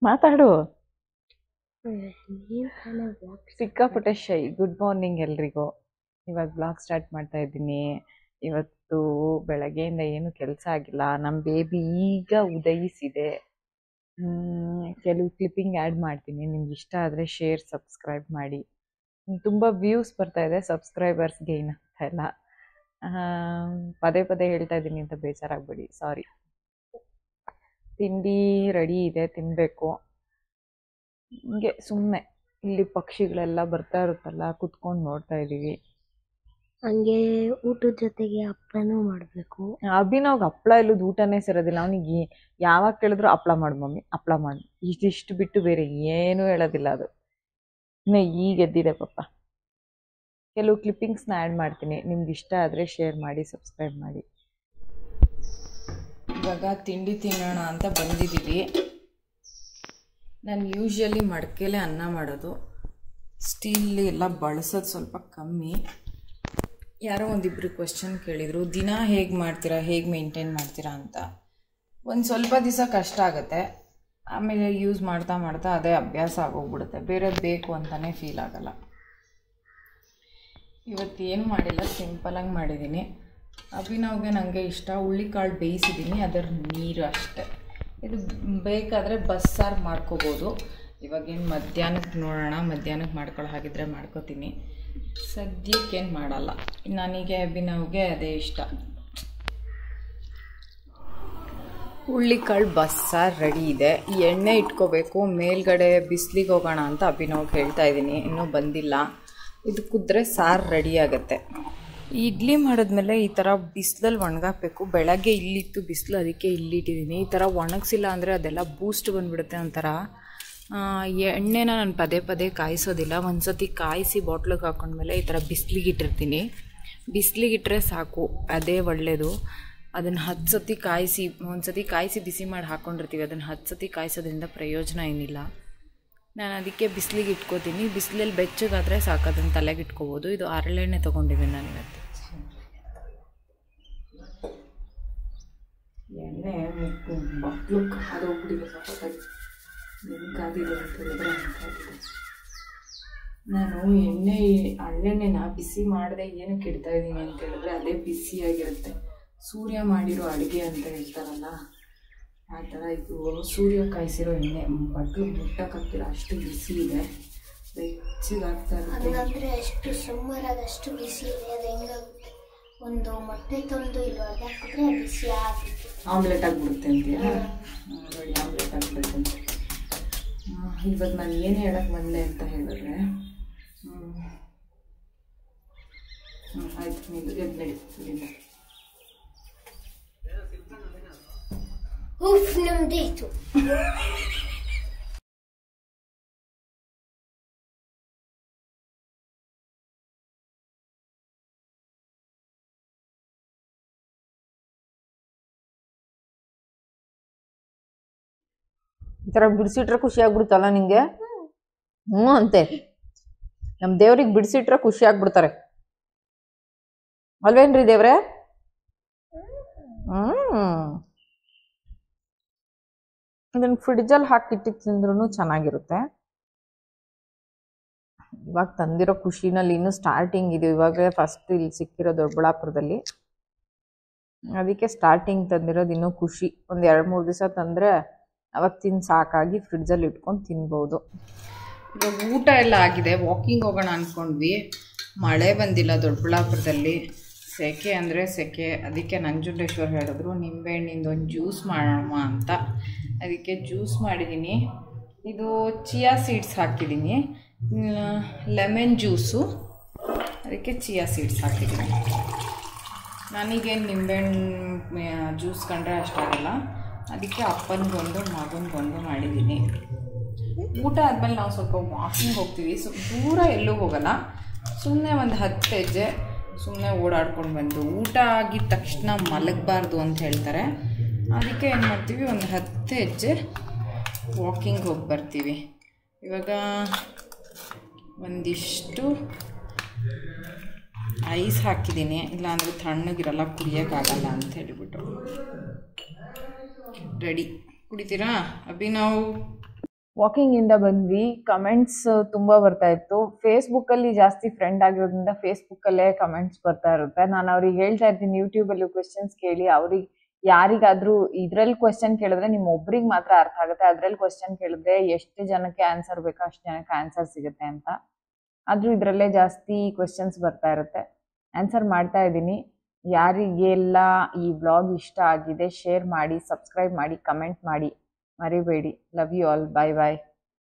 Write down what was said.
ಮಾತಾಡು ನೀನ್ ತಾನೇ ಬ್ಲಾಗ್ ಸಿಕ್ಕಾಪಟ್ಟೆ ಶೈ ಗುಡ್ ಮಾರ್ನಿಂಗ್ ಎಲ್ರಿಗೂ ಇವಾಗ ಬ್ಲಾಗ್ ಸ್ಟಾರ್ಟ್ ಮಾಡ್ತಾ ಇದ್ದೀನಿ ಇವತ್ತು ಬೆಳಗ್ಗೆಯಿಂದ ಏನು ಕೆಲಸ ಆಗಿಲ್ಲ ನಮ್ಮ ಬೇಬಿ ಈಗ ಉದಯಿಸಿದೆ ಹ್ಮ್, ಕೆಲವು ಕ್ಲಿಪ್ಪಿಂಗ್ ಆ್ಯಡ್ ಮಾಡ್ತೀನಿ ನಿಮ್ಗೆ ಇಷ್ಟ ಆದರೆ ಶೇರ್ ಸಬ್ಸ್ಕ್ರೈಬ್ ಮಾಡಿ ತುಂಬ ವ್ಯೂಸ್ ಬರ್ತಾ ಇದೆ ಸಬ್ಸ್ಕ್ರೈಬರ್ಸ್ ಗೇನ್ ಆಗ್ತಾ ಇಲ್ಲ ಆಮ್, ಪದೇ ಪದೇ ಹೇಳ್ತಾ ಇದ್ದೀನಿ ಅಂತ ಬೇಜಾರಾಗಬೇಡಿ ಸಾರಿ ತಿಂಡಿ ರೆಡಿ ಇದೆ ತಿನ್ನಬೇಕು ಹಿಂಗೆ ಸುಮ್ಮನೆ ಇಲ್ಲಿ ಪಕ್ಷಿಗಳೆಲ್ಲ ಬರ್ತಾ ಇರುತ್ತಲ್ಲ ಕುತ್ಕೊಂಡು ನೋಡ್ತಾ ಇದ್ದೀವಿ ಹಂಗೆ ಊಟದ ಜೊತೆಗೆ ಹಪ್ಪಳನೂ ಮಾಡಬೇಕು ಅಭಿನವ್ಗೆ ಹಪ್ಳ ಇಲ್ಲದ ಊಟನೇ ಸೇರೋದಿಲ್ಲ ಅವನಿಗೆ ಯಾವಾಗ ಕೇಳಿದ್ರು ಹಪ್ಳ ಮಾಡು ಮಮ್ಮಿ ಹಪ್ಳ ಮಾಡು ಇದಿಷ್ಟು ಬಿಟ್ಟು ಬೇರೆ ಏನೂ ಹೇಳೋದಿಲ್ಲ ಅದು ಇನ್ನು ಈಗ ಎದ್ದಿದೆ ಪಾಪ ಕೆಲವು ಕ್ಲಿಪ್ಪಿಂಗ್ಸ್ನ ಆ್ಯಡ್ ಮಾಡ್ತೀನಿ ನಿಮ್ಗೆ ಇಷ್ಟ ಆದರೆ ಶೇರ್ ಮಾಡಿ ಸಬ್ಸ್ಕ್ರೈಬ್ ಮಾಡಿ ಇವಾಗ ತಿಂಡಿ ತಿನ್ನೋಣ ಅಂತ ಬಂದಿದ್ದೀವಿ ನಾನು ಯೂಶ್ವಲಿ ಮಡಕೆಲೆ ಅನ್ನ ಮಾಡೋದು ಸ್ಟೀಲ್ ಎಲ್ಲ ಬಳಸೋದು ಸ್ವಲ್ಪ ಕಮ್ಮಿ ಯಾರೋ ಒಂದಿಬ್ರು ಕ್ವಶನ್ ಕೇಳಿದರು ದಿನ ಹೇಗೆ ಮಾಡ್ತೀರಾ ಹೇಗೆ ಮೇಂಟೈನ್ ಮಾಡ್ತೀರಾ ಅಂತ ಒಂದು ಸ್ವಲ್ಪ ದಿವಸ ಕಷ್ಟ ಆಗುತ್ತೆ ಆಮೇಲೆ ಯೂಸ್ ಮಾಡ್ತಾ ಮಾಡ್ತಾ ಅದೇ ಅಭ್ಯಾಸ ಆಗೋಗ್ಬಿಡುತ್ತೆ ಬೇರೆದು ಬೇಕು ಅಂತಲೇ ಫೀಲ್ ಆಗಲ್ಲ ಇವತ್ತು ಏನು ಮಾಡಿಲ್ಲ ಸಿಂಪಲಾಗಿ ಮಾಡಿದ್ದೀನಿ ಅಭಿನವ್ಗೆ ನನಗೆ ಇಷ್ಟ ಹುಳ್ಳಿಕಾಳು ಬೇಯಿಸಿದ್ದೀನಿ ಅದರ ನೀರು ಅಷ್ಟೆ ಇದು ಬೇಕಾದರೆ ಬಸ್ಸಾರು ಮಾಡ್ಕೋಬೋದು ಇವಾಗೇನು ಮಧ್ಯಾಹ್ನಕ್ಕೆ ನೋಡೋಣ ಮಧ್ಯಾಹ್ನಕ್ಕೆ ಮಾಡ್ಕೊಳ್ಳೋ ಹಾಗಿದ್ರೆ ಮಾಡ್ಕೋತೀನಿ ಸದ್ಯಕ್ಕೇನು ಮಾಡಲ್ಲ ನನಗೆ ಅಭಿನವ್ಗೆ ಅದೇ ಇಷ್ಟ ಹುಳ್ಳಿಕಾಳು ಬಸ್ಸಾರು ರೆಡಿ ಇದೆ ಈ ಎಣ್ಣೆ ಇಟ್ಕೋಬೇಕು ಮೇಲ್ಗಡೆ ಬಿಸಿಲಿಗೆ ಹೋಗೋಣ ಅಂತ ಅಭಿನವ್ಗೆ ಹೇಳ್ತಾ ಇದ್ದೀನಿ ಇನ್ನೂ ಬಂದಿಲ್ಲ ಇದು ಕುದ್ರೆ ಸಾರು ರೆಡಿ ಆಗುತ್ತೆ ಇಡ್ಲಿ ಮಾಡಿದ್ಮೇಲೆ ಈ ಥರ ಬಿಸಿಲಲ್ಲಿ ಒಣಗಾಕಬೇಕು ಬೆಳಗ್ಗೆ ಇಲ್ಲಿತ್ತು ಬಿಸಿಲು ಅದಕ್ಕೆ ಇಲ್ಲಿಟ್ಟಿದ್ದೀನಿ ಈ ಥರ ಒಣಗಿಸಿಲ್ಲ ಅಂದರೆ ಅದೆಲ್ಲ ಬೂಸ್ಟ್ ಬಂದುಬಿಡುತ್ತೆ ಒಂಥರ ಆ, ಎಣ್ಣೆನ ನಾನು ಪದೇ ಪದೇ ಕಾಯಿಸೋದಿಲ್ಲ ಒಂದು ಸತಿ ಕಾಯಿಸಿ ಬಾಟ್ಲಿಗೆ ಹಾಕೊಂಡ್ಮೇಲೆ ಈ ಥರ ಬಿಸಿಲಿಗೆ ಇಟ್ಟಿರ್ತೀನಿ ಬಿಸಿಲಿಗೆ ಇಟ್ಟರೆ ಸಾಕು ಅದೇ ಒಳ್ಳೆಯದು ಅದನ್ನು ಹತ್ತು ಸತಿ ಕಾಯಿಸಿ ಒಂದು ಸತಿ ಕಾಯಿಸಿ ಬಿಸಿ ಮಾಡಿ ಹಾಕ್ಕೊಂಡಿರ್ತೀವಿ ಅದನ್ನು ಹತ್ತು ಸತಿ ಕಾಯಿಸೋದ್ರಿಂದ ಪ್ರಯೋಜನ ಏನಿಲ್ಲ ನಾನು ಅದಕ್ಕೆ ಬಿಸಿಲಿಗೆ ಇಟ್ಕೋತೀನಿ ಬಿಸಿಲಲ್ಲಿ ಬೆಚ್ಚಗಾದರೆ ಸಾಕು ಅದನ್ನು ತಲೆಗೆ ಇಟ್ಕೋಬೋದು ಇದು ಹರಳೆಣ್ಣೆ ತೊಗೊಂಡಿದ್ದೀನಿ ನಾನು ಇವತ್ತು ಎಣ್ಣೆ ಮಕ್ಕಳು ಅದು ಹೋಗ್ಬಿಟ್ಟಿದೆ ಸಖತ್ತಾಗಿ ನೆನಕಾಗಿದೆ ಅಂತ ಹೇಳಿದ್ರೆ ನೆನಕಾಗಿದೆ ನಾನು ಎಣ್ಣೆ ಹಳ್ಳೆಣ್ಣೆನ ಬಿಸಿ ಮಾಡದೆ ಏನಕ್ಕೆ ಇಡ್ತಾ ಇದ್ದೀನಿ ಅಂತ ಹೇಳಿದ್ರೆ ಅದೇ ಬಿಸಿಯಾಗಿರುತ್ತೆ ಸೂರ್ಯ ಮಾಡಿರೋ ಅಡುಗೆ ಅಂತ ಹೇಳ್ತಾರಲ್ಲ ಆ ಥರ ಇದು ಸೂರ್ಯ ಕಾಯಿಸಿರೋ ಎಣ್ಣೆ ಬಟ್ಲು ಮುಟ್ಟಕ್ಕಾಗ್ತಿಲ್ಲ ಅಷ್ಟು ಬಿಸಿ ಇದೆ ಬೆಚ್ಚಗಾಗ್ತಾ ಇರುತ್ತೆ ಹಂಗಂದ್ರೆ ಎಷ್ಟು ಸುಮಾರಾದ ಅಷ್ಟು ಬಿಸಿ ಇದೆ ಅದು ಹೆಂಗಾಗುತ್ತೆ ಒಂದು ಮೊಟ್ಟೆ ತಂದು ಇಲ್ಲಿ ಹೊಡೆದು ಹಾಕಿದ್ರೆ ಬಿಸಿ ಆಗುತ್ತೆ ಆಮ್ಲೆಟ್ ಆಗಿಬಿಡುತ್ತೆ ಅಂತೀಯ ನೋಡಿ ಆಮ್ಲೆಟ್ ಆಗಿಬಿಡುತ್ತೆ ಅಂತ ಹ್ಮ್, ಇವಾಗ ನಾನು ಏನು ಹೇಳಕ್ಕೆ ಬಂದೆ ಅಂತ ಹೇಳಿದ್ರೆ ಹ್ಞೂ ಹ್ಞೂ ಆಯ್ತು ನೀವು ಎದ್ದು ನಡಿ ಇಲ್ಲಿಂದ ಉಫ್ ನಮ್ದಾಯ್ತು ಈ ಥರ ಬಿಡಿಸಿಟ್ರೆ ಖುಷಿ ಆಗ್ಬಿಡುತ್ತಲ್ಲ ನಿಂಗೆ ಹ್ಞೂ ಅಂತೆ ನಮ್ಮ ದೇವ್ರಿಗೆ ಬಿಡಿಸಿಟ್ರೆ ಖುಷಿ ಆಗ್ಬಿಡ್ತಾರೆ ಅಲ್ವೇನ್ರಿ ದೇವ್ರೆ ಹ್ಮ್ ಇದನ್ನ ಫ್ರಿಡ್ಜಲ್ಲಿ ಹಾಕಿಟ್ಟು ತಿಂದ್ರೂ ಚೆನ್ನಾಗಿರುತ್ತೆ ಇವಾಗ ತಂದಿರೋ ಖುಷಿನಲ್ಲಿ ಇನ್ನೂ ಸ್ಟಾರ್ಟಿಂಗ್ ಇದು ಇವಾಗ ಫಸ್ಟ್ ಇಲ್ಲಿ ಸಿಕ್ಕಿರೋ ದೊಡ್ಡಬಳ್ಳಾಪುರದಲ್ಲಿ ಅದಕ್ಕೆ ಸ್ಟಾರ್ಟಿಂಗ್ ತಂದಿರೋದು ಇನ್ನೂ ಖುಷಿ ಒಂದು ಎರಡು ಮೂರು ದಿವಸ ತಂದರೆ ಅವಾಗ ತಿಂದು ಸಾಕಾಗಿ ಫ್ರಿಡ್ಜಲ್ಲಿ ಇಟ್ಕೊಂಡು ತಿನ್ಬೋದು ಇವಾಗ ಊಟ ಎಲ್ಲ ಆಗಿದೆ ವಾಕಿಂಗ್ ಹೋಗೋಣ ಅಂದ್ಕೊಂಡ್ವಿ ಮಳೆ ಬಂದಿಲ್ಲ ದೊಡ್ಡಬಳ್ಳಾಪುರದಲ್ಲಿ ಸೆಕೆ ಅಂದರೆ ಸೆಕೆ ಅದಕ್ಕೆ ನಂಜುಂಡೇಶ್ವರ್ ಹೇಳಿದ್ರು ನಿಂಬೆಹಣ್ಣಿಂದ ಒಂದು ಜ್ಯೂಸ್ ಮಾಡೋಣ ಅಂತ ಅದಕ್ಕೆ ಜ್ಯೂಸ್ ಮಾಡಿದ್ದೀನಿ ಇದು ಚಿಯಾ ಸೀಡ್ಸ್ ಹಾಕಿದ್ದೀನಿ ಲೆಮನ್ ಜ್ಯೂಸು ಅದಕ್ಕೆ ಚಿಯಾ ಸೀಡ್ಸ್ ಹಾಕಿದ್ದೀನಿ ನನಗೇನು ನಿಂಬೆಹಣ್ಣು ಜ್ಯೂಸ್ ಕಂಡ್ರೆ ಅಷ್ಟಾಗಲ್ಲ ಅದಕ್ಕೆ ಅಪ್ಪನಿಗೊಂದು ಮಗನಿಗೊಂದು ಮಾಡಿದ್ದೀನಿ ಊಟ ಆದಮೇಲೆ ನಾವು ಸ್ವಲ್ಪ ವಾಕಿಂಗ್ ಹೋಗ್ತೀವಿ ಸ್ವಲ್ಪ ದೂರ ಎಲ್ಲೂ ಹೋಗಲ್ಲ ಸುಮ್ಮನೆ ಒಂದು ಹತ್ತು ಹೆಜ್ಜೆ ಸುಮ್ಮನೆ ಓಡಾಡ್ಕೊಂಡು ಬಂದು ಊಟ ಆಗಿದ ತಕ್ಷಣ ಮಲಗಬಾರ್ದು ಅಂತ ಹೇಳ್ತಾರೆ ಅದಕ್ಕೆ ಏನು ಮಾಡ್ತೀವಿ ಒಂದು ಹತ್ತು ಹೆಜ್ಜೆ ವಾಕಿಂಗ್ ಹೋಗಿ ಬರ್ತೀವಿ ಇವಾಗ ಒಂದಿಷ್ಟು ಐಸ್ ಹಾಕಿದ್ದೀನಿ ಇಲ್ಲಾಂದರೆ ತಣ್ಣಗಿರಲ್ಲ ಕುಡಿಯೋಕ್ಕಾಗಲ್ಲ ಅಂತ ಹೇಳಿಬಿಟ್ಟು ರೆಡಿ ಕುಡಿತೀರಾ ಅಭಿ ನಾವು ವಾಕಿಂಗಿಂದ ಬಂದ್ವಿ ಕಮೆಂಟ್ಸ್ ತುಂಬ ಬರ್ತಾ ಇತ್ತು ಫೇಸ್ಬುಕ್ಕಲ್ಲಿ ಜಾಸ್ತಿ ಫ್ರೆಂಡ್ ಆಗಿರೋದ್ರಿಂದ ಫೇಸ್ಬುಕ್ಕಲ್ಲೇ ಕಮೆಂಟ್ಸ್ ಬರ್ತಾ ಇರುತ್ತೆ ನಾನು ಅವ್ರಿಗೆ ಹೇಳ್ತಾ ಇರ್ತೀನಿ ಯೂಟ್ಯೂಬಲ್ಲಿ ಕ್ವೆಶನ್ಸ್ ಕೇಳಿ ಅವ್ರಿಗೆ ಯಾರಿಗಾದ್ರೂ ಇದ್ರಲ್ಲಿ ಕ್ವೆಶನ್ ಕೇಳಿದ್ರೆ ನಿಮ್ಮ ಒಬ್ರಿಗೆ ಮಾತ್ರ ಅರ್ಥ ಆಗುತ್ತೆ ಅದ್ರಲ್ಲಿ ಕ್ವೆಶನ್ ಕೇಳಿದ್ರೆ ಎಷ್ಟು ಜನಕ್ಕೆ ಆನ್ಸರ್ ಬೇಕೋ ಅಷ್ಟು ಜನಕ್ಕೆ ಆನ್ಸರ್ ಸಿಗುತ್ತೆ ಅಂತ ಆದರೂ ಇದರಲ್ಲೇ ಜಾಸ್ತಿ ಕ್ವೆಶನ್ಸ್ ಬರ್ತಾ ಇರುತ್ತೆ ಆನ್ಸರ್ ಮಾಡ್ತಾ ಇದ್ದೀನಿ ಯಾರಿಗೆಲ್ಲ ಈ ವ್ಲಾಗ್ ಇಷ್ಟ ಆಗಿದೆ ಶೇರ್ ಮಾಡಿ ಸಬ್ಸ್ಕ್ರೈಬ್ ಮಾಡಿ ಕಮೆಂಟ್ ಮಾಡಿ ಮರಿಬೇಡಿ love you all bye bye